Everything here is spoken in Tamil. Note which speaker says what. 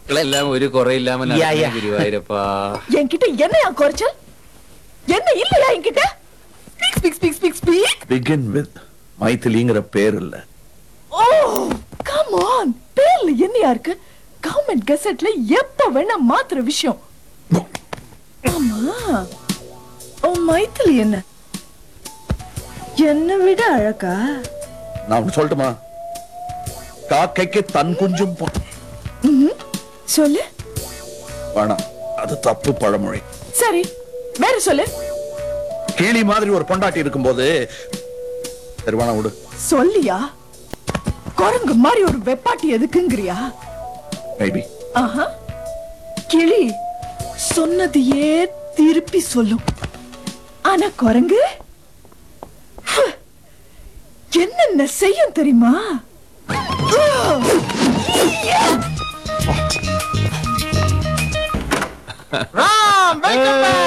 Speaker 1: മക്കളെല്ലാം ഒരു കുറയില്ലാമ
Speaker 2: യാ, യാ.
Speaker 1: ഗുരുവായൂരപ്പാ
Speaker 3: என்கிட்ட என்னையா குறைச்சல் என்ன இல்லையா என்கிட்ட speak speak speak speak speak
Speaker 4: begin with மைத்திலிங்கிற பேர் இல்ல
Speaker 3: ஓ கம் ஆன் பேர்ல என்னையா இருக்கு கவர்மெண்ட் கெசட்ல எப்ப வேணா மாத்துற விஷயம் ஆமா ஓ மைத்திலி என்ன என்ன விட அழகா
Speaker 4: நான் ஒண்ணு சொல்லட்டுமா காக்கைக்கு தன் குஞ்சும் பொ-
Speaker 3: ம்ஹும். சொல்லு
Speaker 4: வேணாம் அது தப்பு பழமொழி
Speaker 3: சரி வேற சொல்லு
Speaker 4: கிளி மாதிரி ஒரு பொண்டாட்டி இருக்கும்போது சரி வேணாம் விடு
Speaker 3: சொல்லியா குரங்கு மாதிரி ஒரு வெப்பாட்டி எதுக்குங்கிறியா
Speaker 4: மேபி
Speaker 3: ஆஹா கிளி சொன்னதையே திருப்பி சொல்லும் ஆனா குரங்கு ஹ், என்னென்ன செய்யும் தெரியுமா
Speaker 2: ராம் வெல்கம்